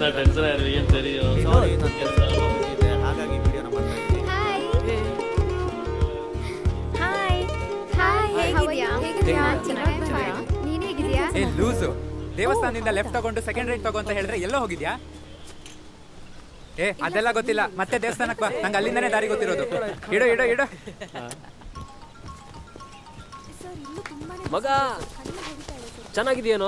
ಇतना tension है ये तेरी और ಸಾರಿ ನನ್ನ ಕೆಲಸ ಇದೆ ಹಾಗಾಗಿ ವಿಡಿಯೋನ ಮಾಡ್ತಾ ಇದ್ದೀನಿ ಹಾಯ್ ಹಾಯ್ ಹಾಯ್ ಹೇಗಿದ್ಯಾ ಹೇಗಿದ್ಯಾ? ಚೆನ್ನಾಗಿದ್ದೀರಾ ನೀನ್ ಹೇಗಿದ್ಯಾ ಏ ಲೂಸು ದೇವಸ್ಥಾನದಿಂದ ಲೆಫ್ಟ್ ತಗೊಂಡು ಸೆಕೆಂಡ್ ರೈಟ್ ತಗೋ ಅಂತ ಹೇಳಿದ್ರೆ ಎಲ್ಲೋ ಹೋಗಿದ್ಯಾ ಏ ಅದೆಲ್ಲ ಗೊತ್ತಿಲ್ಲ ಮತ್ತೆ ದೇವಸ್ಥಾನಕ್ಕೆ ಬಾ ನಂಗೆ ಅಲ್ಲಿಂದನೇ ದಾರಿ ಗೊತ್ತಿರೋದು ಇಡು ಇಡು ಇಡು ಮಗ ಚೆನ್ನಾಗಿದೆಯೇನೋ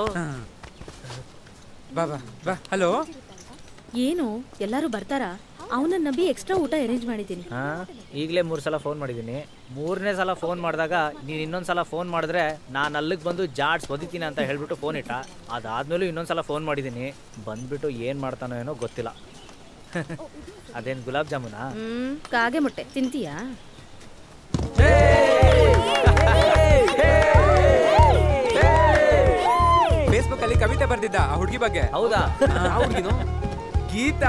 ಬಾ ಬಾ ಬಾ ಹಲೋ ಏನು ಎಲ್ಲರೂ ಬರ್ತಾರಾ ಅವನನ್ನ ನಂಬಿ ಎಕ್ಸ್ಟ್ರಾ ಊಟ ಅರೇಂಜ್ ಮಾಡಿದ್ದೀನಿ ಹಾ ಈಗಲೇ ಮೂರು ಸಲ ಫೋನ್ ಮಾಡಿದ್ದೀನಿ ಮೂರನೇ ಸಲ ಫೋನ್ ಮಾಡಿದಾಗ ನೀನು ಇನ್ನೊಂದು ಸಲ ಫೋನ್ ಮಾಡಿದ್ರೆ ನಾನು ಅಲ್ಲಿಗೆ ಬಂದು ಜಾಡ್ಸ್ ಒದಿತೀನಿ ಅಂತ ಹೇಳ್ಬಿಟ್ಟು ಫೋನ್ ಇಟ್ಟ ಅದಾದ್ಮೇಲೂ ಇನ್ನೊಂದು ಸಲ ಫೋನ್ ಮಾಡಿದ್ದೀನಿ ಬಂದ್ಬಿಟ್ಟು ಏನು ಮಾಡ್ತಾನೋ ಏನೋ ಗೊತ್ತಿಲ್ಲ ಅದೇನು ಗುಲಾಬ್ ಜಾಮೂನಾ ಹ್ಮ್ ಕಾಗೆ ಮೊಟ್ಟೆ ತಿಂತೀಯಾ ಫೇಸ್ಬುಕ್ ಅಲ್ಲಿ ಕವಿತೆ ಬರ್ದಿದ್ದ ಆ ಹುಡುಗಿ ಬಗ್ಗೆ ಹೌದಾ ಯಾವ ಹುಡುಗಿನೋ ಗೀತಾ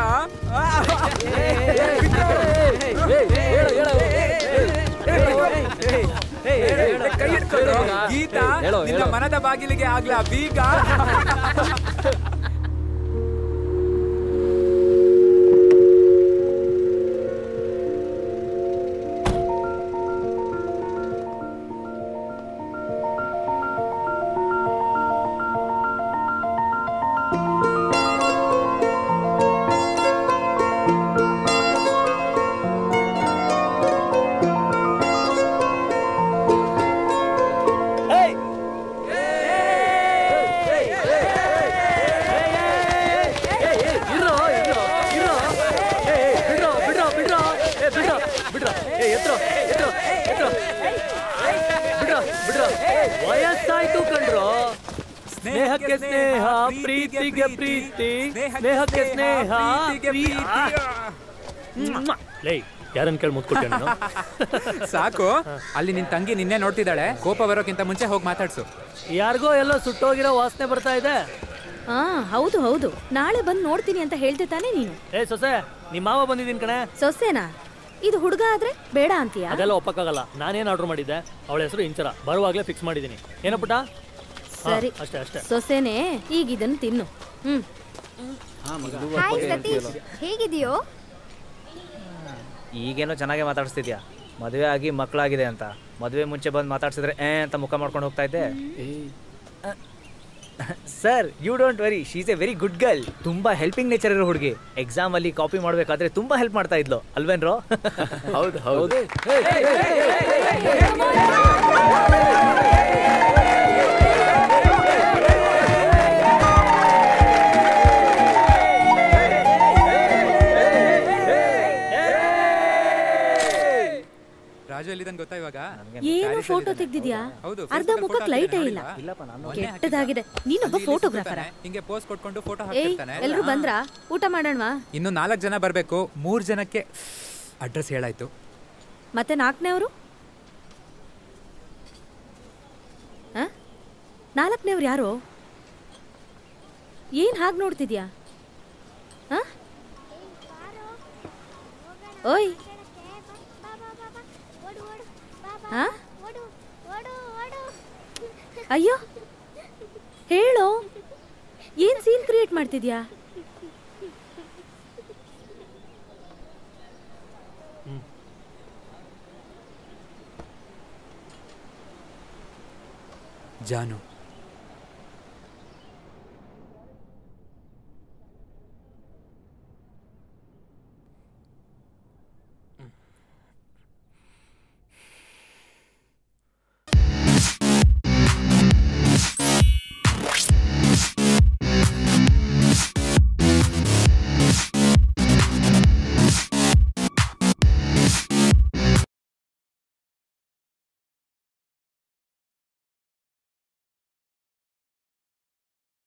ಕೈ ಹಿಡ್ಕೊಂಡು ಗೀತಾ ಹೇಳು, ನಿನ್ನ ಹೇಳು. ಮನದ ಬಾಗಿಲಿಗೆ ಆಗ್ಲಾ ಬೀಗ ಇರೋ ಇರೋ ಇರೋ ಏ ಬಿಡ್ರೋ ಬಿಡ್ರೋ ಬಿಡ್ರೋ ಏ ಬಿಡ್ರೋ ಬಿಡ್ರೋ ಏ ಎತ್ರೋ ಎತ್ರೋ ಎತ್ರೋ ಬಿಡ್ರೋ ಬಿಡ್ರೋ ವಯಸ್ಸಾಯ್ತು ಕಣ್ರೋ ಸ್ನೇಹಕ್ಕೆ ಸ್ನೇಹ ಪ್ರೀತಿಗೆ ಪ್ರೀತಿ ಸ್ನೇಹಕ್ಕೆ ಸ್ನೇಹ ಪ್ರೀತಿ ಲೈ ಯಾರನ್ನ ಕೇಳಿ ಮುತ್ಕೊಟ್ಟೆ ನಾನು ಸಾಕು ಅಲ್ಲಿ ನಿನ್ ತಂಗಿ ನಿನ್ನೆ ನೋಡ್ತಿದ್ದಾಳೆ ಕೋಪ ಬರೋಕ್ಕಿಂತ ಮುಂಚೆ ಹೋಗಿ ಮಾತಾಡ್ಸು ಯಾರಿಗೋ ಎಲ್ಲೋ ಸುಟ್ಟೋಗಿರೋ ವಾಸನೆ ಬರ್ತಾ ಇದೆ ಹಾ ಹೌದು ಹೌದು ನಾಳೆ ಬಂದು ನೋಡ್ತೀನಿ ಅಂತ ಹೇಳ್ದೆ ತಾನೇ ನೀನು ಏ ಸೊಸೆ ನಿಮ್ಮ ಮಾವ ಬಂದಿದ್ದೀನಿ ಕಣೆ ಸೊಸೆನಾ ಇದು ಹುಡುಗ ಆದ್ರೆ ಬೇಡ ಅಂತೀಯಾ ಅದೆಲ್ಲ ಒಪ್ಪಕ್ಕಾಗಲ್ಲ ನಾನೇನು ಆರ್ಡರ್ ಮಾಡಿದ್ದೆ ಅವಳ ಹೆಸರು ಇಂಚರ ಬರುವಾಗಲೇ ಫಿಕ್ಸ್ ಮಾಡಿದ್ದೀನಿ ಏನೋ ಪುಟ್ಟ ಹಾ, ಸರಿ ಅಷ್ಟೇ ಅಷ್ಟೇ ಸೊಸೆನೆ ಈಗ ಇದನ್ನು ತಿನ್ನು ಹ್ಮ್ ಹಾಯ್ ಸತೀಶ್ ಹೇಗಿದೆಯೋ ಈಗೇನೋ ಚೆನ್ನಾಗೇ ಮಾತಾಡಿಸ್ತಿದ್ಯಾ ಮದುವೆ ಆಗಿ ಮಕ್ಕಳಾಗಿದೆ ಅಂತ ಮದುವೆ ಮುಂಚೆ ಬಂದು ಮಾತಾಡ್ಸಿದ್ರೆ ಏ ಅಂತ ಮುಖ ಮಾಡ್ಕೊಂಡು ಹೋಗ್ತಾ ಇದ್ದೆ sir you don't very she's a very good girl ತುಂಬಾ ಹೆಲ್ಪಿಂಗ್ ನೇಚರ್ ಇರೋ ಹುಡುಗಿ ಎಕ್ಸಾಮ್ ಅಲ್ಲಿ ಕಾಪಿ ಮಾಡ್ಬೇಕಾದ್ರೆ ತುಂಬಾ ಹೆಲ್ಪ್ ಮಾಡ್ತಾ ಇದ್ಲು ಅಲ್ವೇನ್ರೋ ಹೌದು ಹೌದು ರಾಜು ಎಲ್ಲಿದ್ದಾನೆ ಗೊತ್ತಾ ಇವಾಗ ಏನು ಫೋಟೋ ತೆಗ್ದಿದ್ಯಾ ಹೌದು ಅರ್ಧ ಮುಖಕ್ಕೆ ಲೈಟೇ ಇಲ್ಲ ಕೆಟ್ಟದಾಗಿದೆ ನೀನೊಬ್ಬ ಫೋಟೋಗ್ರಾಫರ ಹಿಂಗೆ ಪೋಸ್ ಕೊಟ್ಕೊಂಡು ಫೋಟೋ ಏಯ್ ಹಾಕ್ತಿರ್ತಾನೆ ಎಲ್ರು ಬಂದ್ರಾ ಊಟ ಮಾಡೋಣವಾ ಇನ್ನು ನಾಲ್ಕು ಜನ ಬರಬೇಕು ಮೂರು ಜನಕ್ಕೆ ಅಡ್ರೆಸ್ ಹೇಳಾಯ್ತು ಮತ್ತೆ ನಾಲ್ಕನೇವರು ನಾಲ್ಕನೇವ್ರು ಯಾರು ಏನ್ ಹಾಗೆ ನೋಡ್ತಿದ್ಯಾ ಆ? ಓಯ್ ಆ? ಅಯ್ಯೋ ಹೇಳು ಏನ್ ಸೀನ್ ಕ್ರಿಯೇಟ್ ಮಾಡ್ತಿದ್ಯಾ ಜಾನು